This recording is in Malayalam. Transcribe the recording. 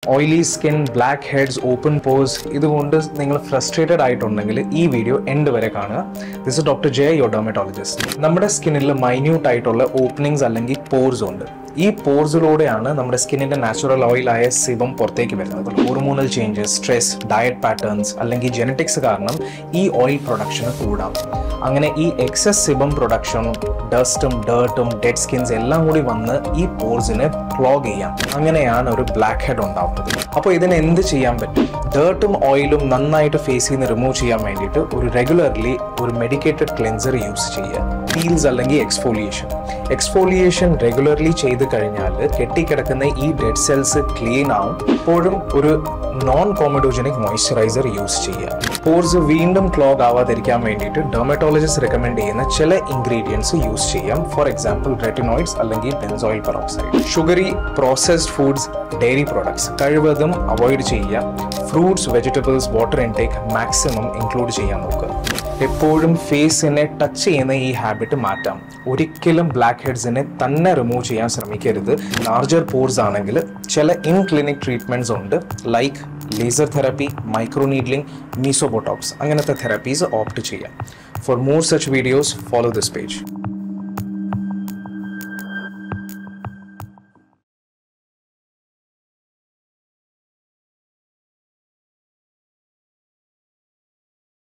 oily skin blackheads open pores ഇതുകൊണ്ട് നിങ്ങൾ ഫ്രസ്ട്രേറ്റഡ് ആയിട്ടുണ്ടെങ്കിൽ ഈ വീഡിയോ എൻഡ് വരെ കാണുക ദിസ് ഇസ് ഡോക്ടർ ജെ യോ ഡെർമറ്റോളജിസ്റ്റ് നമ്മുടെ സ്കിന്നിൽ മൈന്യൂട്ട് ആയിട്ടുള്ള ഓപ്പണിങ്സ് അല്ലെങ്കിൽ പോർസ് ഉണ്ട് ഈ പോർസിലൂടെയാണ് നമ്മുടെ സ്കിന്നിന്റെ നാച്ചുറൽ ഓയിലായ സിബം പുറത്തേക്ക് വരുന്നത് hormonal changes stress diet patterns അല്ലെങ്കിൽ ജനറ്റിക്സ് കാരണം ഈ ഓയിൽ പ്രൊഡക്ഷൻ കൂടാം അങ്ങനെ ഈ എക്സസ് സിബം പ്രൊഡക്ഷൻ ഡസ്റ്റും ഡേർട്ടും ഡെഡ് സ്കിൻസ് എല്ലാം കൂടി വന്ന് ഈ പോർസിനെ ക്ലോഗ് ചെയ്യാം അങ്ങനെയാണ് ഒരു ബ്ലാക്ക് ഹെഡ് ഉണ്ടാവുന്നത് അപ്പോൾ ഇതിന് എന്ത് ചെയ്യാൻ പറ്റും ഡേർട്ടും ഓയിലും നന്നായിട്ട് ഫേസിൽ നിന്ന് റിമൂവ് ചെയ്യാൻ വേണ്ടിയിട്ട് ഒരു റെഗുലർലി ഒരു മെഡിക്കേറ്റഡ് ക്ലെൻസർ യൂസ് ചെയ്യുക പീൽസ് അല്ലെങ്കിൽ എക്സ്ഫോലിയേഷൻ എക്സ്ഫോലിയേഷൻ റെഗുലർലി ചെയ്ത് കഴിഞ്ഞാൽ കെട്ടിക്കിടക്കുന്ന ഈ ഡെഡ് സെൽസ് ക്ലീൻ ആവും എപ്പോഴും ഒരു നോൺ കോമഡോജനിക് മോയ്സ്ചറൈസർ യൂസ് ചെയ്യുക പോർസ് വീണ്ടും ക്ലോഗ് ആവാതിരിക്കാൻ വേണ്ടിയിട്ട് ഡെർമറ്റോളജിസ്റ്റ് റെക്കമെൻഡ് ചെയ്യുന്ന ചില ഇൻഗ്രീഡിയൻസ് യൂസ് ചെയ്യാം ഫോർ എക്സാമ്പിൾ റെറ്റിനോയിഡ്സ് അല്ലെങ്കിൽ benzoyl peroxide sugary processed foods dairy products കഴിവതും അവോയ്ഡ് ചെയ്യുക fruits vegetables water intake maximum include ചെയ്യാൻ നോക്കുക എപ്പോഴും ഫേസിനെ ടച്ച് ചെയ്യുന്ന ഈ ഹാബിറ്റ് മാറ്റാം ഒരിക്കലും ബ്ലാക്ക് ഹെഡ്സിനെ തന്നെ റിമൂവ് ചെയ്യാൻ ശ്രമിക്കരുത് ലാർജർ പോർസ് ആണെങ്കിൽ ചില ഇൻ ക്ലിനിക് ട്രീറ്റ്മെൻറ്റ്സ് ഉണ്ട് like laser therapy micro needling mesobotox അങ്ങനത്തെ തെറപ്പീസ് ഓപ്റ്റ് ചെയ്യാം for more such videos follow this page